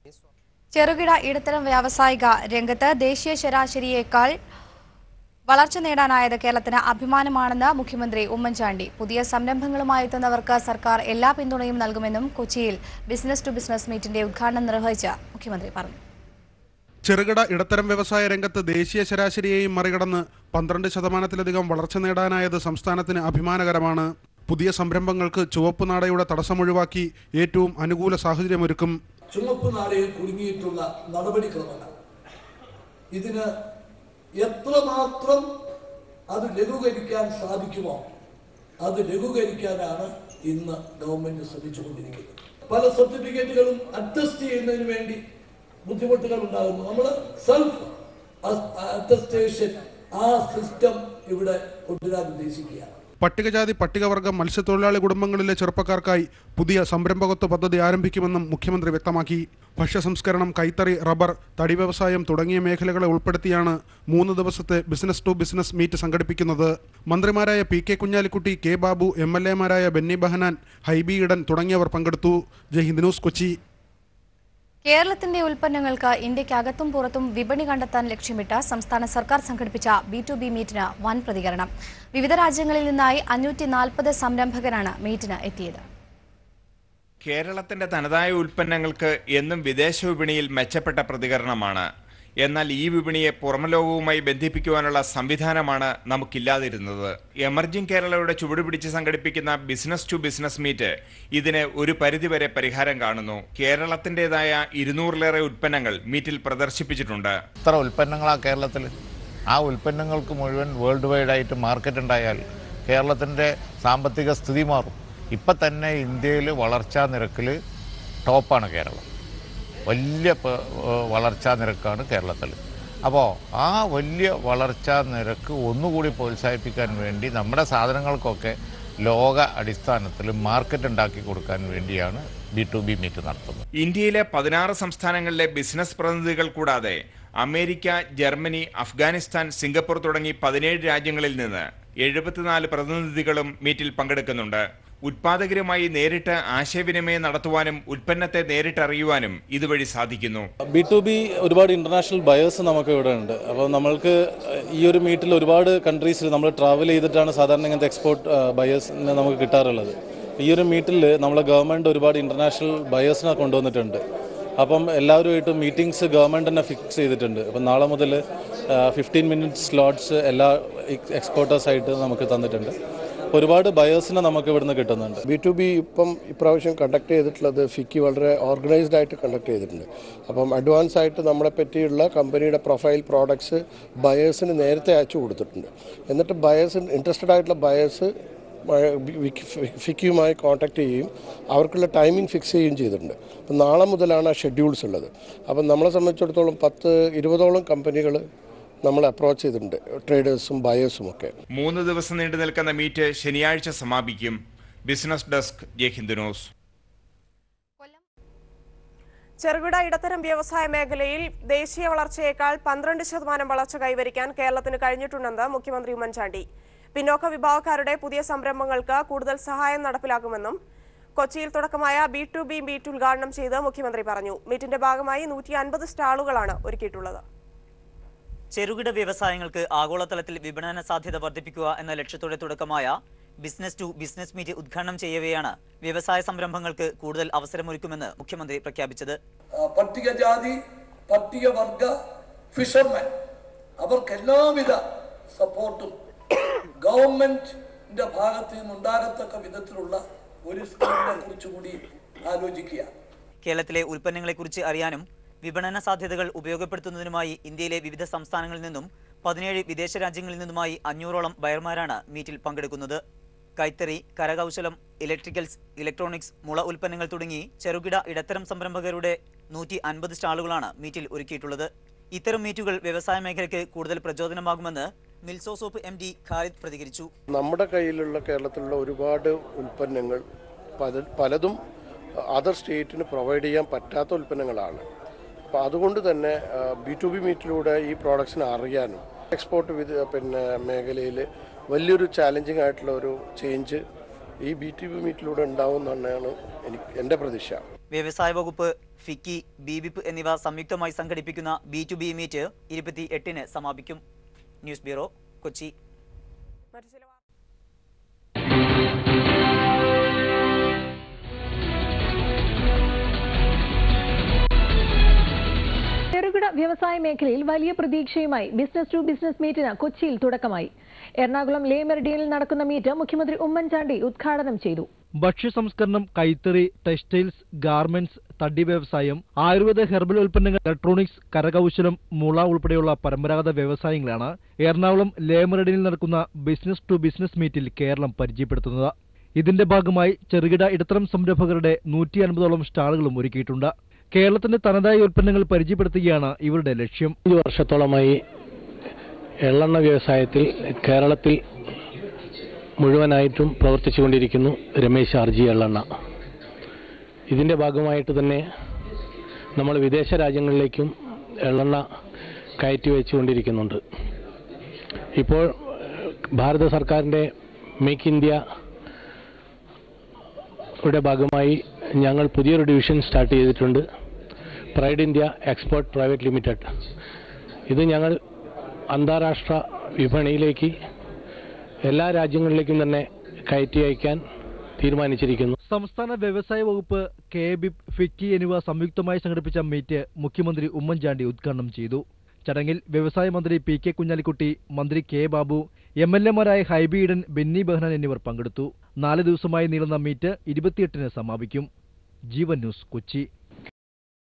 ചെറുകിട ഇടത്തരം വ്യാവസായിക രംഗത്ത് ദേശീയ ശരാശരിയേക്കാൾ വളർച്ച നേടാനായത് കേരളത്തിന് അഭിമാനമാണെന്ന് മുഖ്യമന്ത്രി ഉമ്മൻചാണ്ടി പുതിയ സംരംഭങ്ങളുമായി എത്തുന്നവർക്ക് സർക്കാർ എല്ലാ പിന്തുണയും നൽകുമെന്നും കൊച്ചിയിൽ ബിസിനസ് ടു ബിസിനസ് മീറ്റിന്റെ ഉദ്ഘാടനം നിർവഹിച്ച മുഖ്യമന്ത്രി പറഞ്ഞു ചെറുകിട ഇടത്തരം വ്യവസായ രംഗത്ത് ദേശീയ ശരാശരിയെയും മറികടന്ന് പന്ത്രണ്ട് ശതമാനത്തിലധികം വളർച്ച നേടാനായത് സംസ്ഥാനത്തിന് അഭിമാനകരമാണ് പുതിയ സംരംഭങ്ങൾക്ക് ചുവപ്പ് നാടയുടെ തടസ്സമൊഴിവാക്കി ഏറ്റവും അനുകൂല സാഹചര്യമൊരുക്കും ചുമപ്പ് നാടയിൽ കുടുങ്ങിയിട്ടുള്ള നടപടിക്രമങ്ങൾ ഇതിന് എത്രമാത്രം അത് ലഘൂകരിക്കാൻ സാധിക്കുമോ അത് ലഘൂകരിക്കാനാണ് ഇന്ന് ഗവൺമെന്റ് ശ്രമിച്ചുകൊണ്ടിരിക്കുന്നത് പല സർട്ടിഫിക്കറ്റുകളും അറ്റസ്റ്റ് ചെയ്യുന്നതിന് വേണ്ടി ബുദ്ധിമുട്ടുകൾ ഉണ്ടാകുന്നു നമ്മൾ സെൽഫ് അറ്റസ്റ്റേഷൻ ആ സിസ്റ്റം ഇവിടെ കൊണ്ടുവരാൻ ഉദ്ദേശിക്കുകയാണ് പട്ടികജാതി പട്ടികവർഗം മത്സ്യത്തൊഴിലാളി കുടുംബങ്ങളിലെ ചെറുപ്പക്കാർക്കായി പുതിയ സംരംഭകത്വ പദ്ധതി ആരംഭിക്കുമെന്നും മുഖ്യമന്ത്രി വ്യക്തമാക്കി ഭക്ഷ്യസംസ്കരണം കൈത്തറി റബ്ബർ തടി വ്യവസായം തുടങ്ങിയ മേഖലകളെ ഉൾപ്പെടുത്തിയാണ് മൂന്ന് ദിവസത്തെ ബിസിനസ് ടു ബിസിനസ് മീറ്റ് സംഘടിപ്പിക്കുന്നത് മന്ത്രിമാരായ P K Kunhalikutty K Babu M L എമാരായ ബെന്നി ബഹനാൻ ഹൈബി ഇടൻ തുടങ്ങിയവർ പങ്കെടുത്തു ജയ്ഹിന്ദ് ന്യൂസ് കൊച്ചി കേരളത്തിന്റെ ഉൽപ്പന്നങ്ങൾക്ക് ഇന്ത്യക്കകത്തും പുറത്തും വിപണി കണ്ടെത്താൻ ലക്ഷ്യമിട്ട് സംസ്ഥാന സർക്കാർ സംഘടിപ്പിച്ച ബി ടു ബി മീറ്റിന് വൻ പ്രതികരണം വിവിധ രാജ്യങ്ങളിൽ നിന്നായി അഞ്ഞൂറ്റി നാൽപ്പത് സംരംഭകരാണ് മീറ്റിന് എത്തിയത് കേരളത്തിന്റെ തനതായ ഉൽപ്പന്നങ്ങൾക്ക് എന്നും വിദേശ വിപണിയിൽ മെച്ചപ്പെട്ട പ്രതികരണമാണ് എന്നാൽ ഈ വിപണിയെ പുറംലോകവുമായി ബന്ധിപ്പിക്കുവാനുള്ള സംവിധാനമാണ് നമുക്കില്ലാതിരുന്നത് എമർജിംഗ് കേരളയുടെ ചുവടുപിടിച്ച് സംഘടിപ്പിക്കുന്ന ബിസിനസ് ടു ബിസിനസ് മീറ്റ് ഇതിന് ഒരു പരിധിവരെ പരിഹാരം കാണുന്നു കേരളത്തിൻ്റെതായ ഇരുന്നൂറിലേറെ ഉൽപ്പന്നങ്ങൾ മീറ്റിൽ പ്രദർശിപ്പിച്ചിട്ടുണ്ട് എത്ര ഉൽപ്പന്നങ്ങളാണ് കേരളത്തിൽ ആ ഉൽപ്പന്നങ്ങൾക്ക് മുഴുവൻ വേൾഡ് വൈഡ് ആയിട്ട് മാർക്കറ്റ് ഉണ്ടായാൽ കേരളത്തിൻ്റെ സാമ്പത്തിക സ്ഥിതി മാറും ഇപ്പം തന്നെ ഇന്ത്യയിൽ വളർച്ചാ നിരക്കിൽ ടോപ്പാണ് കേരളം വലിയ പ- വളർച്ചാ നിരക്കാണ് കേരളത്തിൽ അപ്പോൾ ആ വലിയ വളർച്ചാ നിരക്ക് ഒന്നുകൂടി പ്രോത്സാഹിപ്പിക്കാൻ വേണ്ടി നമ്മുടെ സാധനങ്ങൾക്കൊക്കെ ലോക അടിസ്ഥാനത്തിൽ മാർക്കറ്റ് ഉണ്ടാക്കി കൊടുക്കാൻ വേണ്ടിയാണ് ബി ടു ബി മീറ്റ് നടത്തുന്നത് ഇന്ത്യയിലെ പതിനാറ് സംസ്ഥാനങ്ങളിലെ ബിസിനസ് പ്രതിനിധികൾ കൂടാതെ അമേരിക്ക ജർമ്മനി അഫ്ഗാനിസ്ഥാൻ സിംഗപ്പൂർ തുടങ്ങി പതിനേഴ് രാജ്യങ്ങളിൽ നിന്ന് എഴുപത്തിനാല് പ്രതിനിധികളും മീറ്റിൽ പങ്കെടുക്കുന്നുണ്ട് ഉത്പാദകരുമായി നേരിട്ട് ആശയവിനിമയം നടത്തുവാനും ഉൽപ്പന്നത്തെ നേരിട്ടറിയുവാനും ഇതുവഴി സാധിക്കുന്നു ബി ടു ബി ഒരുപാട് ഇന്റർനാഷണൽ ബയേഴ്സ് നമുക്ക് ഇവിടെ ഉണ്ട് അപ്പോൾ നമ്മൾക്ക് ഈ ഒരു മീറ്റിൽ ഒരുപാട് കൺട്രീസിൽ നമ്മൾ ട്രാവൽ ചെയ്തിട്ടാണ് സാധാരണ ഇങ്ങനത്തെ എക്സ്പോർട്ട് ബയേഴ്സിനെ നമുക്ക് കിട്ടാറുള്ളത് ഈ ഒരു മീറ്റിൽ നമ്മളെ ഗവൺമെൻറ് ഒരുപാട് ഇന്റർനാഷണൽ ബയേഴ്സിനെ കൊണ്ടുവന്നിട്ടുണ്ട് അപ്പം എല്ലാവരുമായിട്ടും മീറ്റിംഗ്സ് ഗവൺമെൻറ് തന്നെ ഫിക്സ് ചെയ്തിട്ടുണ്ട് അപ്പം നാളെ മുതൽ ഫിഫ്റ്റീൻ മിനിറ്റ് സ്ലോട്ട്സ് എല്ലാ എക്സ്പോർട്ടേഴ്സായിട്ട് നമുക്ക് തന്നിട്ടുണ്ട് അപ്പോൾ ഒരുപാട് ബയേഴ്സിനെ നമുക്ക് ഇവിടുന്ന് കിട്ടുന്നുണ്ട് ബി ടു ബി ഇപ്പം ഇപ്രാവശ്യം കണ്ടക്ട് ചെയ്തിട്ടുള്ളത് ഫിക്കി വളരെ ഓർഗനൈസ്ഡ് ആയിട്ട് കണ്ടക്ട് ചെയ്തിട്ടുണ്ട് അപ്പം അഡ്വാൻസ് ആയിട്ട് നമ്മളെ പറ്റിയുള്ള കമ്പനിയുടെ പ്രൊഫൈൽ പ്രോഡക്ട്സ് ബയേഴ്സിന് നേരത്തെ അയച്ചു കൊടുത്തിട്ടുണ്ട് എന്നിട്ട് ബയേഴ്സ് ഇൻട്രസ്റ്റഡ് ആയിട്ടുള്ള ബയേഴ്സ് ഫിക്കിയുമായി കോൺടാക്ട് ചെയ്യുകയും അവർക്കുള്ള ടൈമിംഗ് ഫിക്സ് ചെയ്യുകയും ചെയ്തിട്ടുണ്ട് അപ്പം നാളെ മുതലാണ് ആ ഷെഡ്യൂൾസ് ഉള്ളത് അപ്പം നമ്മളെ സംബന്ധിച്ചിടത്തോളം പത്ത് ഇരുപതോളം കമ്പനികൾ നമ്മൾ അപ്രോച്ച് ചെയ്തിട്ടുണ്ട് ട്രേഡേഴ്സും ബയേഴ്സും ഒക്കെ മൂന്ന് ദിവസം നീണ്ടു നിൽക്കുന്ന മീറ്റ് ശനിയാഴ്ച സമാപിക്കും business desk Jai Hind news ചെറുകിട ഇടത്തരം വ്യവസായ മേഖലയിൽ ദേശീയ വളർച്ചയേക്കാൾ പന്ത്രണ്ട് ശതമാനം വളർച്ച കൈവരിക്കാൻ കേരളത്തിന് കഴിഞ്ഞിട്ടുണ്ടെന്ന് മുഖ്യമന്ത്രി ഉമ്മൻചാണ്ടി പിന്നോക്ക വിഭാഗക്കാരുടെ പുതിയ സംരംഭങ്ങൾക്ക് കൂടുതൽ സഹായം നടപ്പിലാക്കുമെന്നും കൊച്ചിയിൽ തുടക്കമായ ബി ടു ബി മീറ്റ് ഉദ്ഘാടനം ചെയ്ത് മുഖ്യമന്ത്രി പറഞ്ഞു മീറ്റിന്റെ ഭാഗമായി നൂറ്റി അൻപത് സ്റ്റാളുകളാണ് ഒരുക്കിയിട്ടുള്ളത് ചെറുകിട വ്യവസായങ്ങൾക്ക് ആഗോളതലത്തിൽ വിപണന സാധ്യത വർദ്ധിപ്പിക്കുക എന്ന ലക്ഷ്യത്തോടെ തുടക്കമായ ബിസിനസ് ടു ബിസിനസ് മീറ്റ് ഉദ്ഘാടനം ചെയ്യവെയാണ് വ്യവസായ സംരംഭങ്ങൾക്ക് കൂടുതൽ അവസരമൊരുക്കുമെന്ന് മുഖ്യമന്ത്രി പ്രഖ്യാപിച്ചത് ആ, പട്ടികജാതി പട്ടികവർഗ ഫിഷർമാൻ അവർക്ക് എല്ലാവിധ സപ്പോർട്ടും ഗവൺമെന്റിന്റെ ഭാഗത്ത് നിന്നുണ്ടാകത്തക്ക വിധത്തിലുള്ള ഒരു സ്കീമിനെ കുറിച്ച് കൂടി ആലോചിക്കുക കേരളത്തിലെ ഉൽപ്പന്നങ്ങളെക്കുറിച്ച് അറിയാനും വിപണന സാധ്യതകൾ ഉപയോഗപ്പെടുത്തുന്നതിനുമായി ഇന്ത്യയിലെ വിവിധ സംസ്ഥാനങ്ങളിൽ നിന്നും പതിനേഴ് വിദേശ രാജ്യങ്ങളിൽ നിന്നുമായി അഞ്ഞൂറോളം ബയർമാരാണ് മീറ്റിൽ പങ്കെടുക്കുന്നത് കൈത്തറി കരകൗശലം ഇലക്ട്രിക്കൽസ് ഇലക്ട്രോണിക്സ് മുള ഉൽപ്പന്നങ്ങൾ തുടങ്ങി ചെറുകിട ഇടത്തരം സംരംഭകരുടെ നൂറ്റി അൻപത് സ്റ്റാളുകളാണ് മീറ്റിൽ ഒരുക്കിയിട്ടുള്ളത് ഇത്തരം മീറ്റുകൾ വ്യവസായ മേഖലയ്ക്ക് കൂടുതൽ പ്രചോദനമാകുമെന്ന് Milso soap M D Khalid പ്രതികരിച്ചു നമ്മുടെ കയ്യിലുള്ള കേരളത്തിലുള്ള ഒരുപാട് ഉൽപ്പന്നങ്ങൾ പല പലതും അതർ സ്റ്റേറ്റിന് പ്രൊവൈഡ് ചെയ്യാൻ പറ്റാത്ത ഉൽപ്പന്നങ്ങളാണ് അപ്പോൾ അതുകൊണ്ട് തന്നെ ബി ടു ബി മീറ്റിലൂടെ ഈ പ്രോഡക്ട്സിനെ അറിയാനും എക്സ്പോർട്ട് വിധ പിന്നെ മേഖലയിൽ വലിയൊരു ചാലഞ്ചിങ് ആയിട്ടുള്ള ഒരു ചേഞ്ച് ഈ ബി ടു ബി മീറ്റിലൂടെ ഉണ്ടാവും എന്നാണ് എനിക്ക് എൻ്റെ പ്രതീക്ഷ വ്യവസായ വകുപ്പ് ഫിക്കി ബിബിപ്പ് എന്നിവ സംയുക്തമായി സംഘടിപ്പിക്കുന്ന ബി ടു ബി മീറ്റ് ഇരുപത്തി എട്ടിന് സമാപിക്കും ന്യൂസ് ബ്യൂറോ കൊച്ചി മറ്റു ചില വാർത്തകൾ ചെറുകിട വ്യവസായ മേഖലയിൽ വലിയ പ്രതീക്ഷയുമായി ബിസിനസ് ടു ബിസിനസ് മീറ്റിന് കൊച്ചിയിൽ തുടക്കമായി എറണാകുളം ലേ മെറിഡിയനിൽ നടക്കുന്ന മീറ്റ് മുഖ്യമന്ത്രി ഉമ്മൻചാണ്ടി ഉദ്ഘാടനം ചെയ്തു ഭക്ഷ്യസംസ്കരണം കൈത്തറി ടെക്സ്റ്റൈൽസ് ഗാർമെന്റ്സ് തടി വ്യവസായം ആയുർവേദ ഹെർബൽ ഉൽപ്പന്നങ്ങൾ ഇലക്ട്രോണിക്സ് കരകൗശലം മുള ഉൾപ്പെടെയുള്ള പരമ്പരാഗത വ്യവസായങ്ങളാണ് എറണാകുളം ലേമറഡിനിൽ നടക്കുന്ന ബിസിനസ് ടു ബിസിനസ് മീറ്റിൽ കേരളം പരിചയപ്പെടുത്തുന്നത് ഇതിന്റെ ഭാഗമായി ചെറുകിട ഇടത്തരം സംരംഭകരുടെ നൂറ്റി അൻപതോളം സ്റ്റാളുകളും ഒരുക്കിയിട്ടുണ്ട് കേരളത്തിന്റെ തനതായ ഉൽപ്പന്നങ്ങൾ പരിചയപ്പെടുത്തുകയാണ് ഇവരുടെ ലക്ഷ്യം അഞ്ച് വർഷത്തോളമായി എള്ളെണ്ണ വ്യവസായത്തിൽ കേരളത്തിൽ മുഴുവനായിട്ടും പ്രവർത്തിച്ചുകൊണ്ടിരിക്കുന്നു രമേശ് ആർജി എള്ളെണ്ണ ഇതിൻ്റെ ഭാഗമായിട്ട് തന്നെ നമ്മൾ വിദേശ രാജ്യങ്ങളിലേക്കും എള്ളെണ്ണ കയറ്റി വെച്ചുകൊണ്ടിരിക്കുന്നുണ്ട് ഇപ്പോൾ ഭാരത സർക്കാരിൻ്റെ മേക്ക് ഇന്ത്യ യുടെ ഭാഗമായി ഞങ്ങൾ പുതിയൊരു ഡിവിഷൻ സ്റ്റാർട്ട് ചെയ്തിട്ടുണ്ട് pride India export private limited ഇത് ഞങ്ങൾ അന്താരാഷ്ട്ര വിപണിയിലേക്ക് എല്ലാ രാജ്യങ്ങളിലേക്കും തന്നെ കയറ്റി അയക്കാൻ തീരുമാനിച്ചിരിക്കുന്നു സംസ്ഥാന വ്യവസായ വകുപ്പ് കെ ബിപ് ഫിക്കി എന്നിവ സംയുക്തമായി സംഘടിപ്പിച്ച മീറ്റ് മുഖ്യമന്ത്രി ഉമ്മൻചാണ്ടി ഉദ്ഘാടനം ചെയ്തു ചടങ്ങിൽ വ്യവസായ മന്ത്രി പി കെ കുഞ്ഞാലിക്കുട്ടി മന്ത്രി കെ ബാബു എം എൽ എമാരായ ഹൈബി ഈഡൻ ബെന്നി ബെഹ്നാൻ എന്നിവർ പങ്കെടുത്തു നാല് ദിവസമായി നീളുന്ന മീറ്റ് ഇരുപത്തിയെട്ടിന് സമാപിക്കും ജീവൻ ന്യൂസ് കൊച്ചി